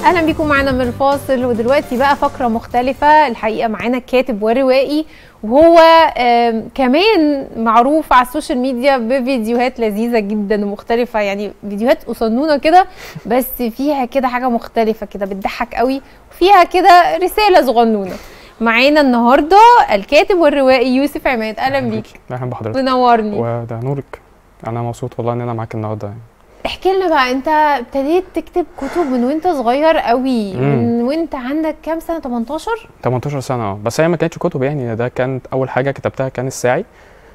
اهلا بيكم معانا من الفاصل ودلوقتي بقى فقره مختلفه الحقيقه معانا كاتب وروائي وهو آم، كمان معروف على السوشيال ميديا بفيديوهات لذيذه جدا ومختلفه يعني فيديوهات قصنونه كده بس فيها كده حاجه مختلفه كده بتضحك قوي وفيها كده رساله صغنونه معانا النهارده الكاتب والروائي يوسف عماد اهلا بيك اهلا بحضرتك منورني وده نورك انا مبسوط والله ان انا معاك النهارده يعني احكي لنا بقى انت ابتديت تكتب كتب من وانت صغير قوي مم. من وانت عندك كام سنه 18 18 سنه اه بس هي ما كانتش كتب يعني ده كانت اول حاجه كتبتها كان الساعي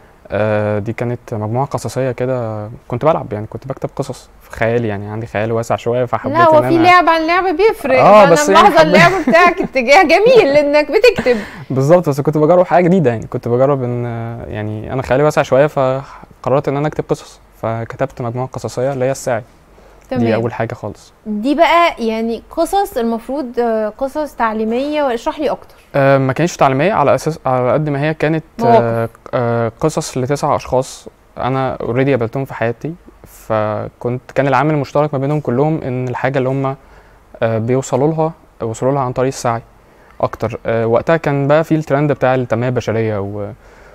آه دي كانت مجموعه قصصيه كده كنت بلعب يعني كنت بكتب قصص في خيالي يعني عندي خيال واسع شويه فحبيت لا هو ان في انا لعب عن لعب بيفرق آه، فانا بس يعني ملاحظه حبيت- اللعب بتاعك اتجاه جميل انك بتكتب بالظبط بس كنت بجرب حاجه جديده يعني كنت بجرب ان آه، يعني انا خيالي واسع شويه فقررت ان انا اكتب قصص فكتبت مجموعه قصصيه اللي هي الساعي دي تمام اول حاجه خالص دي بقى يعني قصص المفروض آه، قصص تعليميه ولا اشرح لي اكتر آه، ما كانتش تعليميه على اساس على قد ما هي كانت آه، آه، قصص لتسع اشخاص انا اوريدي قابلتهم في حياتي فكنت كان العامل المشترك ما بينهم كلهم ان الحاجه اللي هم آه، بيوصلوا لها وصلوا لها عن طريق السعي اكتر آه، وقتها كان بقى في الترند بتاع التنميه البشريه و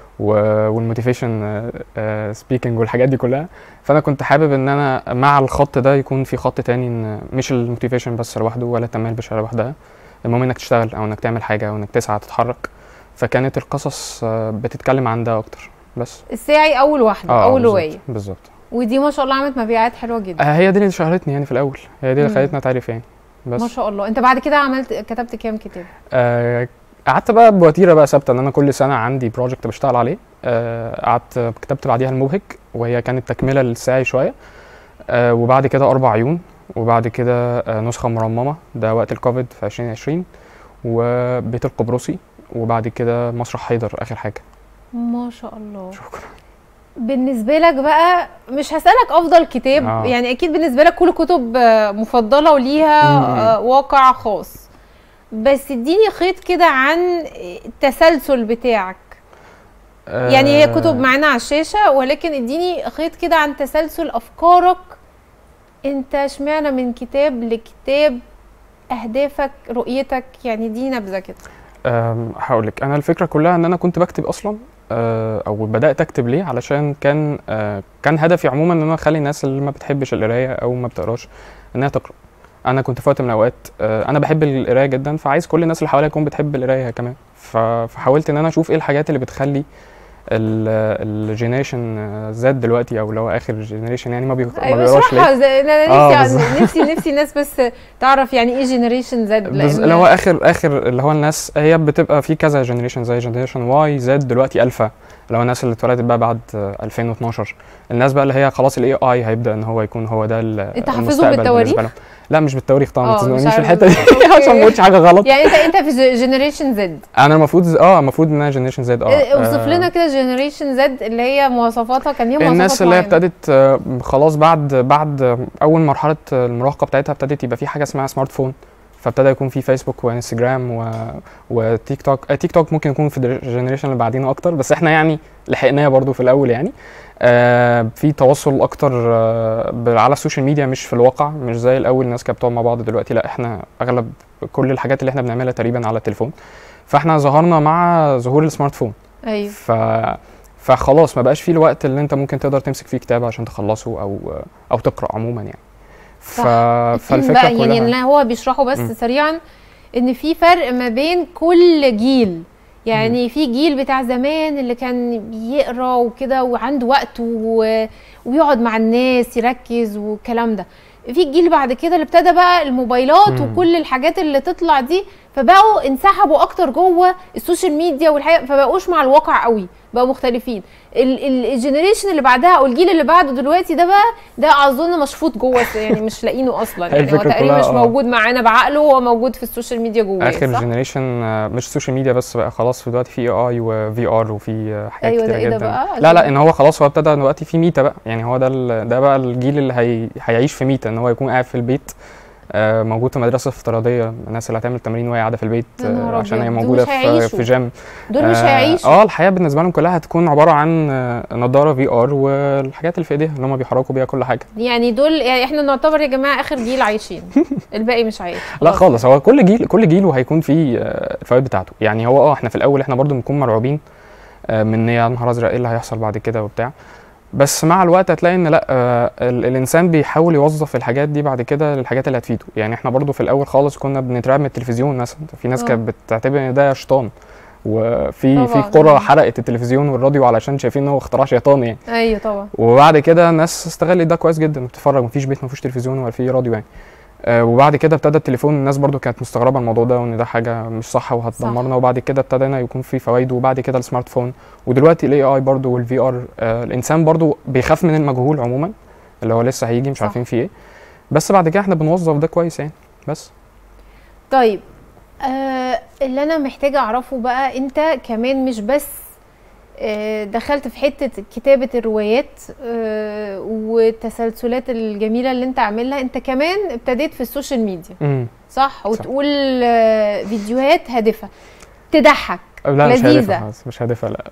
والموتيفيشن سبيكينج والحاجات دي كلها فانا كنت حابب ان انا مع الخط ده يكون في خط تاني ان مش الموتيفيشن بس لوحده ولا التنميه البشريه لوحدها المهم انك تشتغل او انك تعمل حاجه او انك تسعى تتحرك فكانت القصص آه، بتتكلم عن ده اكتر بس الساعي اول واحده اه اول بالظبط- روايه بالظبط ودي ما شاء الله عملت مبيعات حلوه جدا آه هي دي اللي شهرتني يعني في الاول هي دي اللي مم. خلتني اتعرف يعني بس ما شاء الله انت بعد كده عملت كتبت كام كتاب آه، قعدت بقى بوتيره بقى ثابته ان انا كل سنه عندي بروجكت بشتغل عليه آه، قعدت كتبت بعديها المبهج وهي كانت تكمله للسعي شويه آه، وبعد كده اربع عيون وبعد كده آه، نسخه مرممه ده وقت الكوفيد في 2020 وبيت القبرصي وبعد كده مسرح حيدر اخر حاجه ما شاء الله شكرا بالنسبة لك بقى مش هسألك أفضل كتاب آه. يعني أكيد بالنسبة لك كل كتب آه، مفضلة وليها مم. آه، واقع خاص بس اديني خيط كده عن التسلسل بتاعك يعني هي آه، كتب معانا على الشاشة ولكن اديني خيط كده عن تسلسل أفكارك انت اشمعنى من كتاب لكتاب أهدافك رؤيتك يعني دي نبذة كده أم، هقولك انا الفكره كلها ان انا كنت بكتب اصلا أه، او بدات اكتب ليه علشان كان أه، كان هدفي عموما ان انا اخلي الناس اللي ما بتحبش القرايه او ما بتقراش انها تقرا انا كنت في وقت من الاوقات أه، انا بحب القرايه جدا فعايز كل الناس اللي حواليا تكون بتحب القرايه كمان ف- فحاولت ان انا اشوف ايه الحاجات اللي بتخلي الجينيريشن زاد دلوقتي او اللي هو اخر جينيريشن يعني ما بي- ما ايوه بيقراش ليه اشرحها زي انا آه، نفسي بالظبط. نفسي نفسي الناس بس تعرف يعني ايه جنريشن زد بس اللي هو اخر اخر اللي هو الناس هي بتبقى في كذا جنريشن زي جنريشن واي زد دلوقتي الفا اللي هو الناس اللي اتولدت بقى بعد آه، 2012 الناس بقى اللي هي خلاص الاي اي هيبدا ان هو يكون هو ده ال- انت حافظهم المستقبل بالتواريخ؟ بالنسبة لهم. لا مش بالتواريخ طبعا ما آه، مش تزنقنيش في عارفة الحته دي بالظبط. عشان ما اقولش حاجه غلط يعني انت انت في جنريشن زد انا المفروض ز- اه المفروض ان انا جنريشن زد اه اوصف آه، لنا كده جنريشن زد اللي هي مواصفاتها كان ليها مواصفات الناس اللي هي معينة. ابتدت آه، خلاص بعد بعد اول مرحله المراهقه بتاعتها ابتدت يبقى في حاجه اسمها سمارت فون فابتدى يكون في فيسبوك وانستجرام و... وتيك توك آه، تيك توك ممكن يكون في الجنريشن اللي بعدينا اكتر بس احنا يعني لحقناه برضو في الاول يعني آه في تواصل اكتر آه ب- على السوشيال ميديا مش في الواقع مش زي الاول الناس كانت بتقعد مع بعض دلوقتي لا احنا اغلب كل الحاجات اللي احنا بنعملها تقريبا على التليفون فاحنا ظهرنا مع ظهور السمارت فون ايوه ف فخلاص ما بقاش فيه الوقت اللي انت ممكن تقدر تمسك فيه كتاب عشان تخلصه او او تقرا عموما يعني ف... صح. فالفكره بقى كلها يعني اللي هو بيشرحه بس مم. سريعا ان في فرق ما بين كل جيل يعني في جيل بتاع زمان اللي كان بيقرا وكده وعنده وقت و... ويقعد مع الناس يركز والكلام ده في الجيل بعد كده اللي ابتدى بقى الموبايلات مم. وكل الحاجات اللي تطلع دي فبقوا انسحبوا اكتر جوه السوشيال ميديا والحقيقه فبقوش مع الواقع قوي بقوا مختلفين ال- ال- الجنريشن اللي بعدها او الجيل اللي بعده دلوقتي ده بقى ده اظن مشفوط جوه يعني مش لاقينه اصلا هي يعني هو الفكرة تقريبا كلها، مش آه. موجود معانا بعقله هو موجود في السوشيال ميديا جواه اخر صح؟ جنريشن مش سوشيال ميديا بس بقى خلاص في دلوقتي في اي اي وفي ار وفي آه، حاجات ايوه ده كتيره ايه ده جدا بقى؟ لا لا ان هو خلاص هو ابتدى دلوقتي في ميتا بقى يعني هو ده ال- ده بقى الجيل اللي هي... هيعيش في ميتا ان هو يكون قاعد في البيت آه، موجود في مدرسه افتراضيه الناس اللي هتعمل تمرين وهي قاعده في البيت يا نهار آه، عشان هي أبيض، دول موجوده مش في هيعيشوا. في جيم دول مش آه، هيعيشوا اه الحياه بالنسبه لهم كلها هتكون عباره عن آه، نضاره في ار والحاجات اللي في ايديها اللي هم بيحركوا بيها كل حاجه يعني دول يعني احنا نعتبر يا جماعه اخر جيل عايشين الباقي مش عايش لا خالص هو كل جيل كل جيل وهيكون فيه آه، الفوائد بتاعته يعني هو اه احنا في الاول احنا برضو بنكون مرعوبين آه، من يا نهار ازرق ايه اللي هيحصل بعد كده وبتاع بس مع الوقت هتلاقي ان لا آه، ال- الانسان بيحاول يوظف الحاجات دي بعد كده للحاجات اللي هتفيده يعني احنا برضو في الاول خالص كنا بنترعب من التلفزيون مثلا في ناس آه. كانت بتعتبر ان ده شيطان وفي في طبعاً. قرى حرقت التلفزيون والراديو علشان شايفين ان هو اختراع شيطاني يعني ايوه طبعا وبعد كده الناس استغلت ده كويس جدا بتتفرج مفيش بيت مفيش تلفزيون ولا فيه راديو يعني آه وبعد كده ابتدى التليفون الناس برضو كانت مستغربه الموضوع ده وان ده حاجه مش صح وهتدمرنا وبعد كده ابتدينا يكون في فوائد وبعد كده السمارت فون ودلوقتي الاي اي برضو والفي ار آه الانسان برضو بيخاف من المجهول عموما اللي هو لسه هيجي مش صح. عارفين فيه ايه بس بعد كده احنا بنوظف ده كويس يعني بس طيب آه اللي انا محتاجه اعرفه بقى انت كمان مش بس آه دخلت في حته كتابه الروايات آه والتسلسلات الجميله اللي انت عاملها انت كمان ابتديت في السوشيال ميديا امم صح وتقول آه فيديوهات هادفه تضحك لا مش لذيذة. هادفه خلاص، مش هادفه لا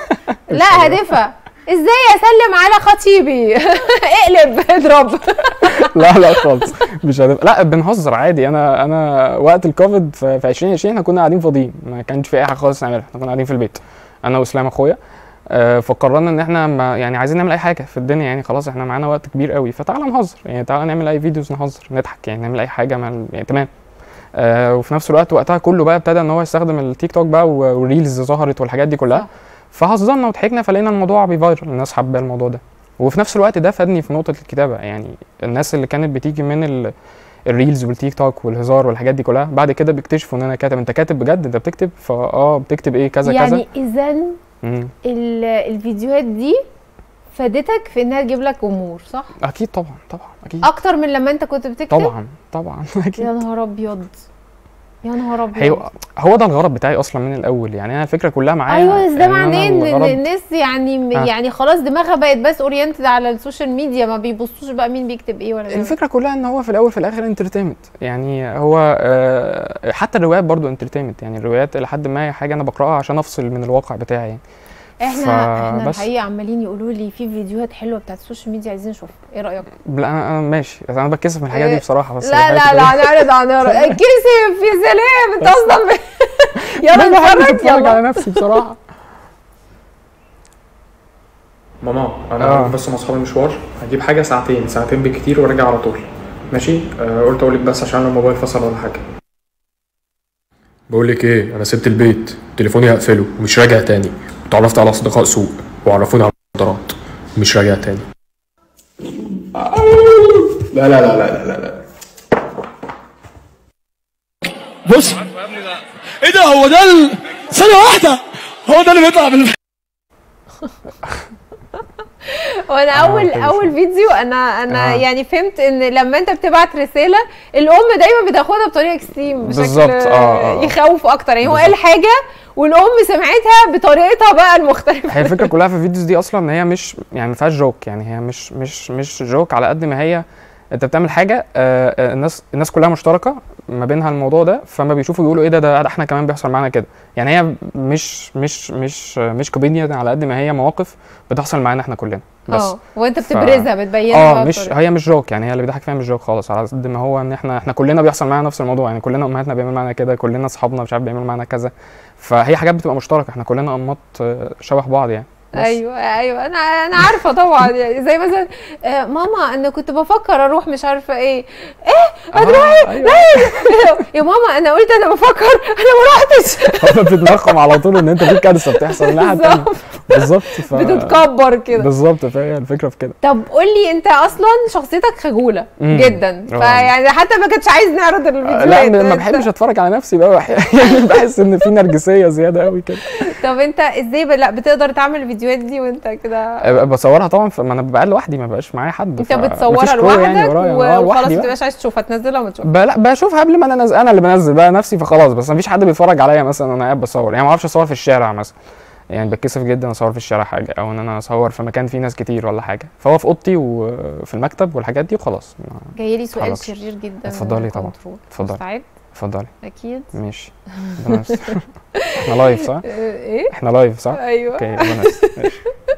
لا هادفه ازاي اسلم على خطيبي اقلب اضرب لا لا خالص مش هدف لا بنهزر عادي انا انا وقت الكوفيد في في 2020 احنا كنا قاعدين فاضيين ما كانش في اي حاجه خالص نعملها احنا كنا قاعدين في البيت انا واسلام اخويا آه، فقررنا ان احنا ما يعني عايزين نعمل اي حاجه في الدنيا يعني خلاص احنا معانا وقت كبير قوي فتعالى نهزر يعني تعالى نعمل اي فيديوز نهزر نضحك يعني نعمل اي حاجه ما يعني تمام آه وفي نفس الوقت وقتها كله بقى ابتدى ان هو يستخدم التيك توك بقى و- والريلز ظهرت والحاجات دي كلها صح. فهزرنا وضحكنا فلقينا الموضوع بيفايرل الناس حابه الموضوع ده وفي نفس الوقت ده فادني في نقطه الكتابه يعني الناس اللي كانت بتيجي من ال الريلز والتيك توك والهزار والحاجات دي كلها بعد كده بيكتشفوا ان انا كاتب انت كاتب بجد انت بتكتب فاه بتكتب ايه كذا كذا يعني اذا مم. ال- الفيديوهات دي فادتك في انها تجيب لك امور صح اكيد طبعا طبعا اكيد اكتر من لما انت كنت بتكتب طبعا طبعا اكيد يا نهار ابيض يا نهار ابيض هي هو ده الغرض بتاعي اصلا من الاول يعني انا الفكره كلها معايا ايوه بس ده إن أنا معناه ان إن الغرض- الناس يعني آه. يعني خلاص دماغها بقت بس اورينتد على السوشيال ميديا ما بيبصوش بقى مين بيكتب ايه ولا ده. الفكره كلها ان هو في الاول في الاخر انترتينمنت يعني هو آه، حتى الروايات برضو انترتينمنت يعني الروايات لحد ما هي حاجه انا بقراها عشان افصل من الواقع بتاعي يعني احنا ف- احنا بس. الحقيقه عمالين يقولوا لي في فيديوهات حلوه بتاعت السوشيال ميديا عايزين نشوفها ايه رايك لا انا أنا ماشي بس انا بتكسف من الحاجات دي إيه، بصراحه بس لا لا الحاجات لا اللي- نعرض عن كسف يا سلام انت اصلا ب... لا يلا ما بحبش نتفرج اتفرج يلا على نفسي بصراحه ماما انا آه. هروح بس مع اصحابي مشوار هجيب حاجه ساعتين ساعتين بالكتير وارجع على طول ماشي آه قلت اقول لك بس عشان الموبايل فصل ولا حاجه بقول لك ايه انا سبت البيت تليفوني هقفله ومش راجع تاني وتعرفت على اصدقاء سوء وعرفوني على المخدرات ومش راجع تاني لا لا لا لا لا لا بص ايه ده هو ده ال... ثانية واحدة هو ده اللي بيطلع من وانا اول كويس. اول فيديو انا انا آه. يعني فهمت ان لما انت بتبعت رساله الام دايما بتاخدها بطريقه اكستريم بشكل بالظبط، آه، آه، آه. يخوف اكتر يعني هو بالظبط. قال حاجه والام سمعتها بطريقتها بقى المختلفه هي الفكره كلها في الفيديوز دي اصلا ان هي مش يعني ما فيهاش جوك يعني هي مش مش مش جوك على قد ما هي انت بتعمل حاجه آه، آه، الناس الناس كلها مشتركه ما بينها الموضوع ده فما بيشوفوا يقولوا ايه ده ده ده احنا كمان بيحصل معانا كده يعني هي مش مش مش مش كوميديا على قد ما هي مواقف بتحصل معانا احنا كلنا بس اه وانت ف- بتبرزها بتبينها اه بقى مش بطريقة. هي مش جوك يعني هي اللي بيضحك فيها مش جوك خالص على قد ما هو ان احنا احنا كلنا بيحصل معانا نفس الموضوع يعني كلنا امهاتنا بيعملوا معانا كده كلنا اصحابنا مش عارف بيعملوا معانا كذا فهي حاجات بتبقى مشتركه احنا كلنا انماط آه، شبه بعض يعني بس. ايوه ايوه انا انا عارفه طبعا يعني زي مثلا آه، ماما انا كنت بفكر اروح مش عارفه ايه هتروحي أيوة. يا ماما انا قلت انا بفكر انا ما رحتش هو في دماغهم على طول ان انت في كارثه بتحصل من ناحيه تانية. بالظبط ف... بتتكبر كده بالظبط فهي الفكره في كده طب قول لي انت اصلا شخصيتك خجوله مم. جدا آه. فيعني حتى ما كنتش عايز نعرض الفيديوهات لا ما أنت- بحبش اتفرج على نفسي بقى وح- يعني بحس ان في نرجسيه زياده قوي كده طب انت ازاي ب... لا بتقدر تعمل الفيديوهات دي وانت كده أبقى بصورها طبعا ف- ما انا ببقى لوحدي ما بقاش معايا حد انت ف- مفيش بتصورها crew لوحدك يعني ورايا و- آه، وخلاص لوحدي ما بقى. تبقاش عايز تشوفها تنزلها وما تشوفها ب- لا بشوفها قبل ما انا نازل انا اللي بنزل بقى نفسي فخلاص بس مفيش حد بيتفرج عليا مثلا وانا قاعد بصور يعني ما اعرفش اصور في الشارع مثلا يعني بتكسف جدا اصور في الشارع حاجه او ان انا اصور في مكان فيه ناس كتير ولا حاجه فهو في اوضتي وفي المكتب والحاجات دي وخلاص ما- جاي لي سؤال خلاص. شرير جدا اتفضلي من طبعا. كنترول. اتفضلي. مستعد اتفضلي اكيد ماشي ربنا يستر. احنا لايف صح ايه احنا لايف صح ايوه اوكي ربنا يستر. ماشي.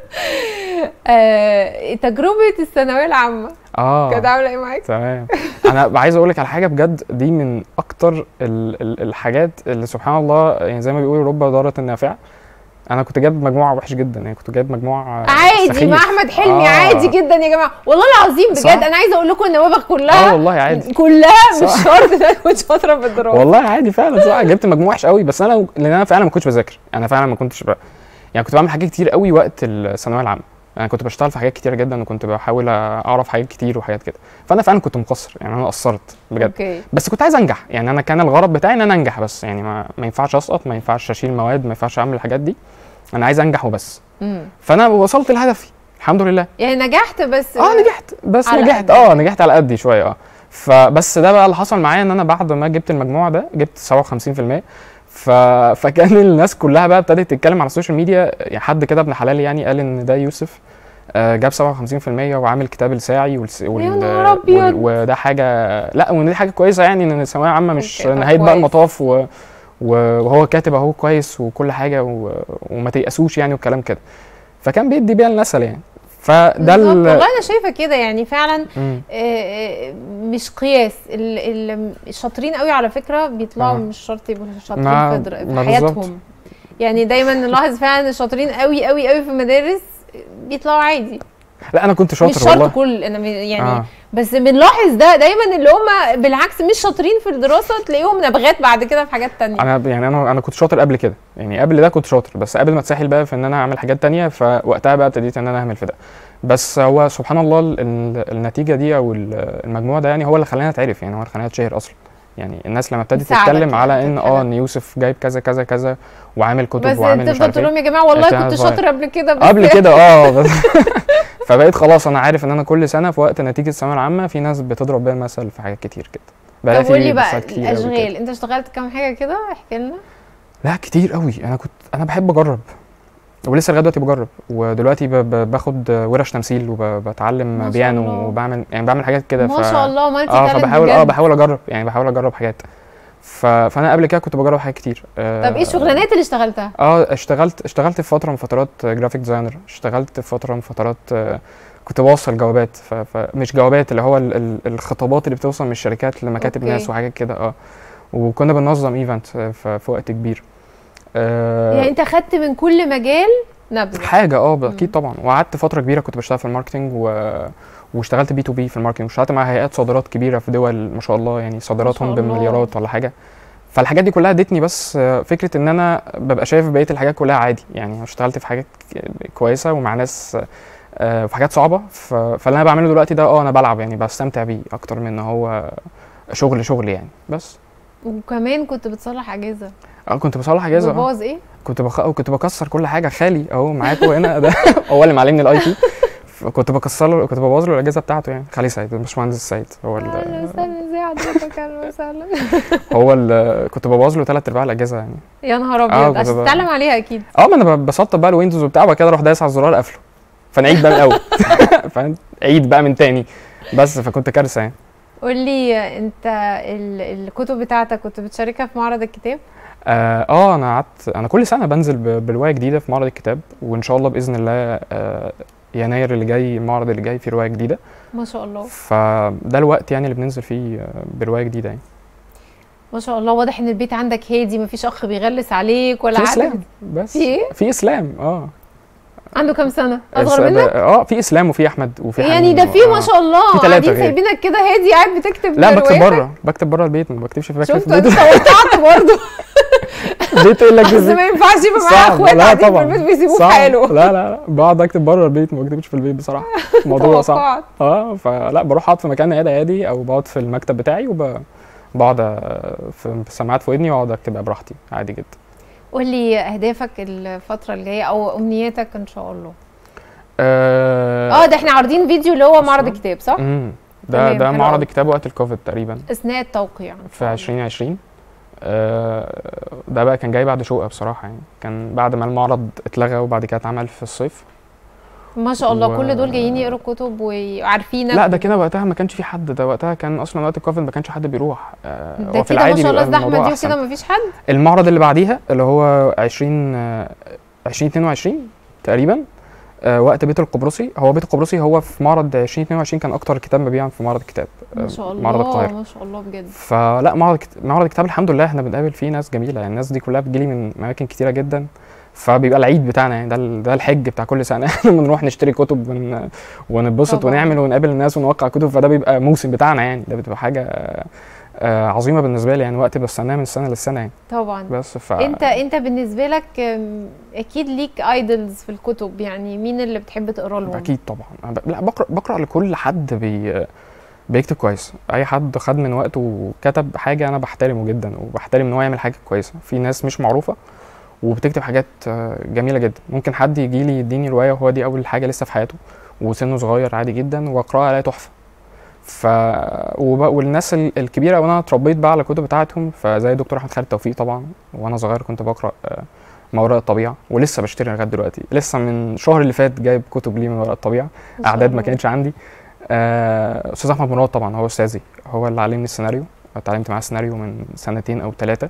آه، تجربه الثانويه العامه كانت اه عامله ايه معاك تمام انا عايز اقول لك على حاجه بجد دي من اكتر ال ال الحاجات اللي سبحان الله يعني زي ما بيقولوا رب ضاره نافعه انا كنت جايب مجموعه وحش جدا يعني كنت جايب مجموعه عادي سخيف. مع احمد حلمي آه. عادي جدا يا جماعه والله العظيم بجد صح. انا عايزه اقول لكم النوابغ اه كلها والله عادي كلها مش صح. شرط ان انا كنت شاطره في الدراسه والله عادي فعلا صح جبت مجموع وحش قوي بس انا لان انا فعلا ما كنتش بذاكر انا فعلا ما كنتش ب... يعني كنت بعمل حاجات كتير قوي وقت الثانويه العامه انا كنت بشتغل في حاجات كتير جدا وكنت بحاول اعرف حاجات كتير وحاجات كده فانا فعلا كنت مقصر يعني انا قصرت بجد اوكي بس كنت عايز انجح يعني انا كان الغرض بتاعي ان انا انجح بس يعني ما, ما ينفعش اسقط ما ينفعش اشيل مواد ما ينفعش اعمل الحاجات دي انا عايز انجح وبس امم فانا وصلت لهدفي الحمد لله يعني نجحت بس اه نجحت بس على نجحت قدك. اه نجحت على قدي شويه اه فبس ده بقى اللي حصل معايا ان انا بعد ما جبت المجموع ده جبت 57% ف... فكان الناس كلها بقى ابتدت تتكلم على السوشيال ميديا يعني حد كده ابن حلال يعني قال ان ده يوسف آه، جاب 57% وعامل كتاب الساعي والس... وال... نهار أبيض. وده حاجه لا وان دي حاجه كويسه يعني ان الثانويه عامه مش أوكي، طب نهايه بقى كويس. المطاف و... و- وهو كاتب اهو كويس وكل حاجه و... وما تيأسوش يعني والكلام كده فكان بيدي بيها المثل يعني فده بالظبط ال... والله انا شايفه كده يعني فعلا مم. آه، آه، مش قياس ال- ال- الشاطرين قوي على فكره بيطلعوا آه. مش شرط يبقوا شاطرين ما- في در- في ما حياتهم بالظبط. يعني دايما نلاحظ فعلا الشاطرين قوي قوي قوي في المدارس بيطلعوا عادي لا انا كنت مش شاطر شرط والله كل انا م- يعني آه. بس بنلاحظ ده دايما اللي هم بالعكس مش شاطرين في الدراسه تلاقيهم نبغات بعد كده في حاجات تانية انا يعني انا انا كنت شاطر قبل كده يعني قبل ده كنت شاطر بس قبل ما اتسحل بقى في ان انا اعمل حاجات تانية فوقتها بقى ابتديت ان انا اهمل في ده بس هو سبحان الله ال- ال- النتيجه دي او ال- المجموع ده يعني هو اللي خلاني اتعرف يعني هو اللي خلاني اتشهر اصلا يعني الناس لما ابتدت ساعدك تتكلم على يعني ان في اه حاجة. ان يوسف جايب كذا كذا كذا وعامل كتب بس وعامل مش تفضل عارف تقول ايه لهم يا جماعه والله عشان كنت صغير. شاطر قبل كده بس قبل كده اه بس فبقيت خلاص انا عارف ان انا كل سنه في وقت نتيجه الثانويه العامه في ناس بتضرب بيها المثل في حاجات كتير كده بقى طب قول لي في بقى مثال كتير أوي كده. الاشغال انت اشتغلت كام حاجه كده احكي لنا لا كتير قوي انا كنت انا بحب اجرب ولسه لغايه دلوقتي بجرب ودلوقتي ب... ب... باخد ورش تمثيل ما وبتعلم شاء الله. بيانو وبعمل يعني بعمل حاجات كده ما شاء الله مالتي اه تالنت فبحاول اه بجد. بحاول اجرب يعني بحاول اجرب حاجات ف... فانا قبل كده كنت بجرب حاجات كتير آه طب ايه الشغلانات اللي اشتغلتها اه اشتغلت اشتغلت في فتره من فترات جرافيك ديزاينر اشتغلت في فتره من فترات آه، كنت بوصل جوابات ف... فمش جوابات اللي هو ال... ال- الخطابات اللي بتوصل من الشركات لمكاتب أوكي. ناس وحاجات كده اه وكنا بننظم ايفنت في... في وقت كبير آه يعني انت خدت من كل مجال نبذه حاجه اه اكيد طبعا وقعدت فتره كبيره كنت بشتغل في الماركتنج و... واشتغلت بي تو بي في الماركتنج واشتغلت مع هيئات صادرات كبيره في دول ما شاء الله يعني صادراتهم الله. بمليارات ولا حاجه فالحاجات دي كلها ادتني بس آه، فكره ان انا ببقى شايف بقيه الحاجات كلها عادي يعني اشتغلت في حاجات ك- كويسه ومع ناس آه، في حاجات صعبه ف... فاللي انا بعمله دلوقتي ده اه انا بلعب يعني بستمتع بيه اكتر من ان هو شغل شغل يعني بس وكمان كنت بتصلح اجهزه اه كنت بصلح اجهزه اه بوظ ايه كنت بخ... كنت بكسر كل حاجه خالي اهو معاكم هنا ده هو اللي معلمني الاي تي فكنت بكسر له كنت ببوظ له الاجهزه بتاعته يعني خالي سعيد الباشمهندس سعيد هو اهلا ال... وسهلا ازي حضرتك اهلا وسهلا هو ال... كنت ببوظ له ثلاث ارباع الاجهزه يعني يا نهار آه، ابيض كنت عشان بقى- تتعلم عليها اكيد اه ما انا ب- بسطب بقى الويندوز وبتاع وبعد كده اروح دايس على الزرار قافله فنعيد بقى من الاول فاهم عيد بقى من تاني بس فكنت كارثه يعني قول لي انت ال- الكتب بتاعتك كنت بتشاركها في معرض الكتاب اه آه، انا قعدت انا كل سنه بنزل ب- بروايه جديده في معرض الكتاب وان شاء الله باذن الله آه يناير اللي جاي المعرض اللي جاي فيه روايه جديده ما شاء الله فده الوقت يعني اللي بننزل فيه آه، بروايه جديده يعني ما شاء الله واضح ان البيت عندك هادي مفيش اخ بيغلس عليك ولا في حد اسلام بس في ايه؟ في اسلام اه عنده كام سنه الس- اصغر منك اه في اسلام وفي احمد وفي يعني حنين ده و- في ما آه. شاء الله في تلاتة قاعدين غير. سايبينك كده هادي قاعد بتكتب لا بكتب رواياتك. بره بكتب بره البيت ما بكتبش في بكتب شفت في انت البيت توقعت برضه البيت يقول لك بس ازاي ما ينفعش يبقى معايا صعب. اخوات لا قاعدين في طبعا. البيت بيسيبوه في صعب. حاله لا لا لا بقعد اكتب بره البيت ما بكتبش في البيت بصراحه الموضوع صعب توقعت. اه فلا بروح اقعد في مكان هادي هادي او بقعد في المكتب بتاعي وبقعد في السماعات في ودني واقعد اكتب براحتي عادي جدا قول لي اهدافك الفتره الجايه او امنياتك ان شاء الله اه اه ده احنا عارضين فيديو اللي هو معرض أصلاً؟ الكتاب صح مم. ده تمام، ده حلو معرض أوي. الكتاب وقت الكوفيد تقريبا اثناء التوقيع إن في شاء الله. 2020 آه، ده بقى كان جاي بعد شقه بصراحه يعني كان بعد ما المعرض اتلغى وبعد كده اتعمل في الصيف ما شاء الله و- كل دول جايين يقروا كتب وعارفينك لا ده كده وقتها ما كانش في حد ده وقتها كان اصلا وقت الكوفيد ما كانش حد بيروح آه، ده هو في كده ما العادي شاء الله بيبقى الزحمه الموضوع دي أحسن. وكده مفيش حد المعرض اللي بعديها اللي هو 20 آه، 2022 تقريبا آه، وقت بيت القبرصي هو بيت القبرصي هو في معرض 2022 كان اكتر كتاب مبيعا في معرض الكتاب ما آه، شاء الله معرض القاهره ما شاء الله بجد فلا معرض كت- معرض الكتاب الحمد لله احنا بنقابل فيه ناس جميله يعني الناس دي كلها بتجيلي من اماكن كتيره جدا فبيبقى العيد بتاعنا يعني ده ال- ده الحج بتاع كل سنه احنا بنروح نشتري كتب ون- ونتبسط طبعاً. ونعمل ونقابل الناس ونوقع كتب فده بيبقى موسم بتاعنا يعني ده بتبقى حاجه آه، آه، عظيمه بالنسبه لي يعني وقت بستناها من السنه للسنه يعني طبعا بس ف انت انت بالنسبه لك أم، اكيد ليك ايدلز في الكتب يعني مين اللي بتحب تقرا لهم اكيد طبعا أنا ب... لا بقرا بقرا لكل حد بي... بيكتب كويس اي حد خد من وقته وكتب حاجه انا بحترمه جدا وبحترم ان هو يعمل حاجه كويسه في ناس مش معروفه وبتكتب حاجات آه، جميله جدا ممكن حد يجي لي يديني روايه وهو دي اول حاجه لسه في حياته وسنه صغير عادي جدا واقراها الاقي تحفه ف وب... والناس ال- الكبيره وانا اتربيت بقى على الكتب بتاعتهم فزي دكتور احمد خالد توفيق طبعا وانا صغير كنت بقرا آه، ما وراء الطبيعه ولسه بشتري لغايه دلوقتي لسه من الشهر اللي فات جايب كتب ليه من وراء الطبيعه ما شاء اعداد ما الله. كانتش عندي آه، استاذ احمد مراد طبعا هو استاذي هو اللي علمني السيناريو اتعلمت معاه السيناريو من سنتين او ثلاثه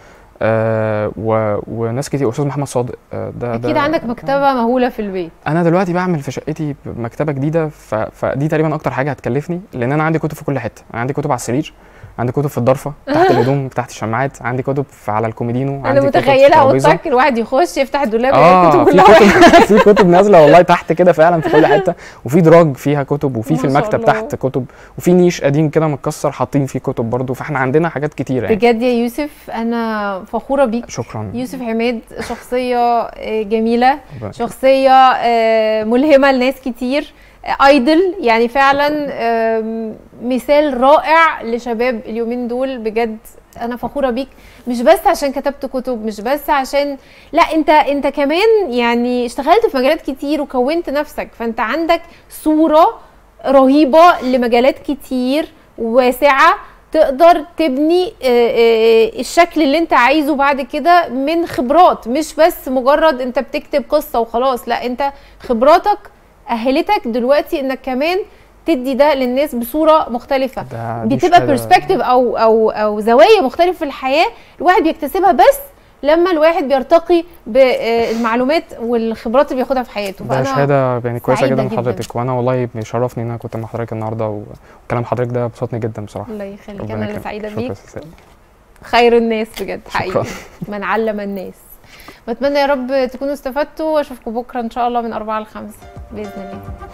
آه و... وناس كتير استاذ محمد صادق آه ده اكيد ده عندك مكتبه مهوله في البيت انا دلوقتي بعمل في شقتي مكتبه جديده ف... فدي تقريبا اكتر حاجه هتكلفني لان انا عندي كتب في كل حته انا عندي كتب على السرير عندي كتب في الضرفه تحت الهدوم تحت الشماعات عندي كتب في على الكوميدينو انا عندي كتب في متخيله الترابيزة. اوضتك الواحد يخش يفتح الدولاب اه يلاقي الكتب في كلها كتب في كتب نازله والله تحت كده فعلا في كل حته وفي دراج فيها كتب وفي ما في شاء المكتب الله. تحت كتب وفي نيش قديم كده متكسر حاطين فيه كتب برضو فاحنا عندنا حاجات كتيره يعني بجد يا يوسف انا فخوره بيك شكرا يوسف عماد شخصيه آه، جميله ربنا شخصيه آه، ملهمه لناس كتير ايدل يعني فعلا آم، مثال رائع لشباب اليومين دول بجد انا فخوره بيك مش بس عشان كتبت كتب مش بس عشان لا انت انت كمان يعني اشتغلت في مجالات كتير وكونت نفسك فانت عندك صوره رهيبه لمجالات كتير واسعه تقدر تبني آه، آه، الشكل اللي انت عايزه بعد كده من خبرات مش بس مجرد انت بتكتب قصه وخلاص لا انت خبراتك اهلتك دلوقتي انك كمان تدي ده للناس بصوره مختلفه ده دي بتبقى شهادة- برسبكتيف او او او زوايا مختلفه في الحياه الواحد بيكتسبها بس لما الواحد بيرتقي بالمعلومات والخبرات اللي بياخدها في حياته ده شهاده يعني كويسه سعيدة جدا من جداً. حضرتك وانا والله بيشرفني ان انا كنت مع حضرتك النهارده و- وكلام حضرتك ده بسطني جدا بصراحه الله يخليك ربنا انا اللي يكرمك. سعيده شكراً بيك يا أستاذ سامي. خير الناس بجد حقيقي شكراً. من علم الناس بتمنى يا رب تكونوا استفدتوا واشوفكم بكره ان شاء الله من 4 ل 5 باذن الله